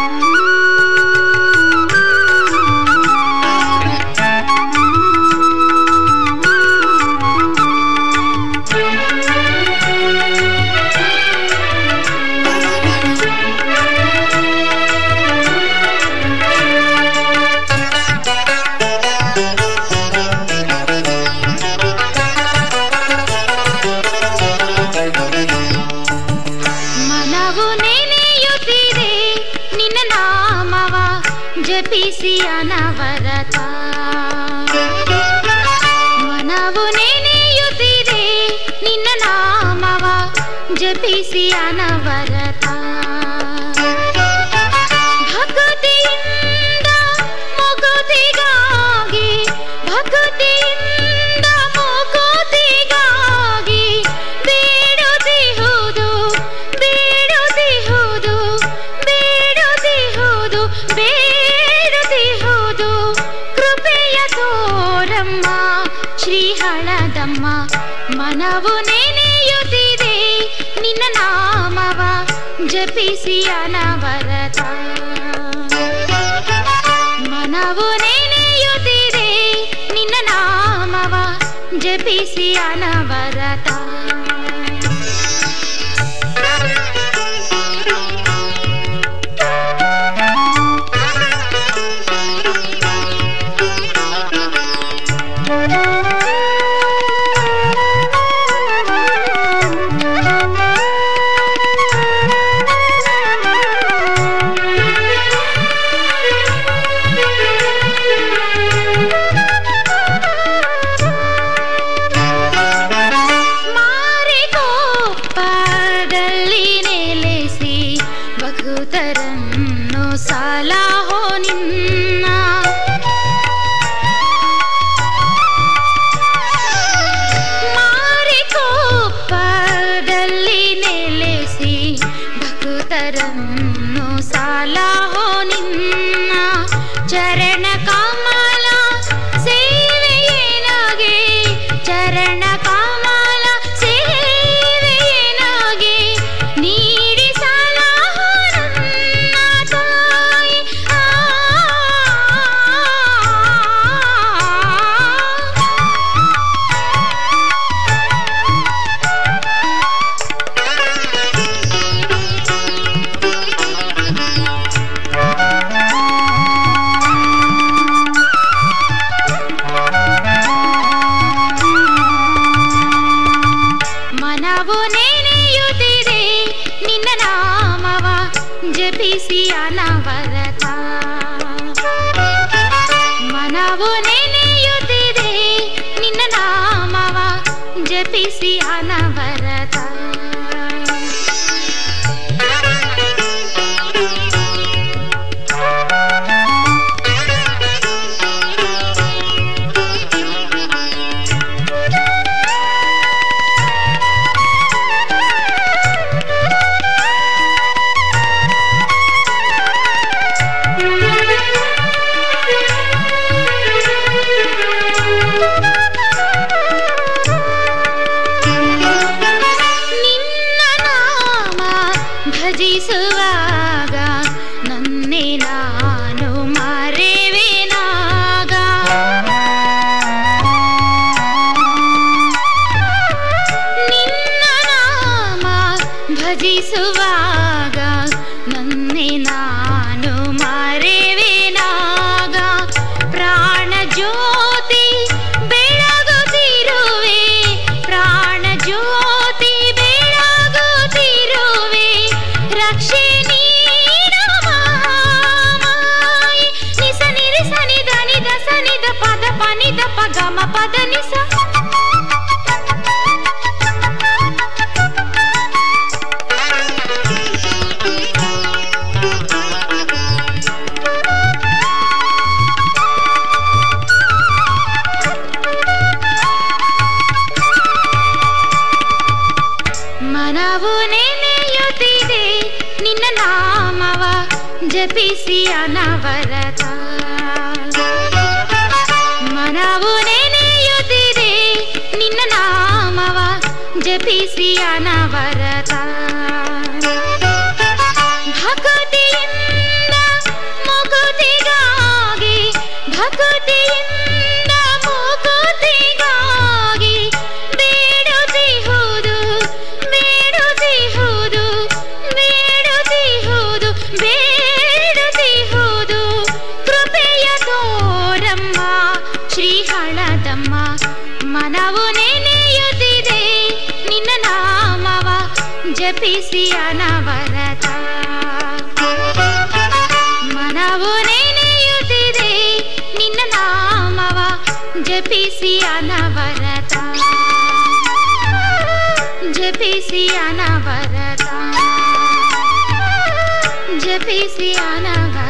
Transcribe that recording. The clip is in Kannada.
ಮನವು ನೆನೆಯುತ್ತಿದೆ ನಿನ್ನ ನಾಮವ ಜಪಿಸಿ ಅನವರತ ಮನವು ನೆನೆಯುತ್ತಿದೆ ನಿನ್ನ ನಾಮವ ಜಪಿಸಿ ಅನವರತ ಭಕ್ತಿಯಿಂದ ಮುಗುತಿಗಾಗಿ ಭಕ್ತಿಯಿಂದ ಮುಗುತಿಗಾಗಿ ಬೇಡುತ್ತಿಹುದು ಬೇಡುತ್ತಿಹುದು ಬೇಡುತ್ತಿಹುದು ಬೇಡುತ್ತಿಹುದು ಕೃಪೆಯ ತೋರಮ್ಮ ಶ್ರೀಹಳದಮ್ಮ ಮನವು ನೆನೆಯುತ್ತಿದೆ ನಿನ್ನ ನಾಮವ ಜಪಿಸಿ ಅನವರತ ಮನವು ನೆನೆಯುತ್ತಿದೆ ನಿನ್ನ ನಾಮವ ಜಪಿಸಿ ಅನವರತ ಮಾರಿಗೋಪದಲ್ಲಿ ನೆಲೆಸಿ ಭಕ್ತರನ್ನು ಸಲಾಹೋ ನಿನ್ನ ಮಾರಿಗೋಪದಲ್ಲಿ ನೆಲೆಸಿ ಭಕ್ತರನ್ನು ಸಲಾಹೋ ನಿನ್ನ ಚರಣ ಕಮಲ ಸೇವೆಯೇನಾಗೆ ಚರಣ ಕಮಲ ಸೇವೆಯೇನಾಗೆ ನೀಡಿ ಸಲಹೋ ನನ್ನ ತಾಯಿ ಆ ಮನವು ನೆನೆಯುತ್ತಿದೆ ನಿನ್ನ ನಾಮವ ಜಪಿಸಿ ಅನವರತ ಮನವು ನೆನೆಯುತ್ತಿದೆ ನಿನ್ನ ನಾಮವ ಜಪಿಸಿ ಅನವರತ ನಿನ್ನ ನಾಮ ಭಜಿಸುವಾಗ ನನ್ನೆ ನಾನು ಮರೆವೆನಾಗ ನಿನ್ನ ನಾಮ ಭಜಿಸುವಾಗ ನನ್ನೆ ನಾನು ಮರೆವೆನಾಗ ಪ್ರಾಣ ಜ್ಯೋತಿ ಬೆಳಗುತ್ತಿರುವೆ ಪ್ರಾಣ ಜ್ಯೋತಿ ಬೆಳಗುತ್ತಿರುವೆ ರಕ್ಷೆ ನೀಡು ಮಹಾಮಾಯೆ. ನಿಸ ನಿರಿ ಸನಿ ಧನಿ ದ ಸನಿ ದ ಪದ ಪನಿ ದ ಪ ಗಮ ಪದ ನಿಸ ಮನವು ನೆನೆಯುತ್ತಿದೆ ನಿನ್ನ ನಾಮವ ಜಪಿಸಿ ಅನವರತ ಮನವು ನೆನೆಯುತ್ತಿದೆ ನಿನ್ನ ನಾಮವ ಜಪಿಸಿ ಅನವರತ ಭಕ್ತಿಯಿಂದ ಜಪಿಸಿ ಅನವರತ ಮನವು ನೆನೆಯುತ್ತಿದೆ ನಿನ್ನ ನಾಮವ ಜಪಿಸಿ ಅನವರತ ಜಪಿಸಿ ಅನವರತ ಜಪಿಸಿ ಅನವರತ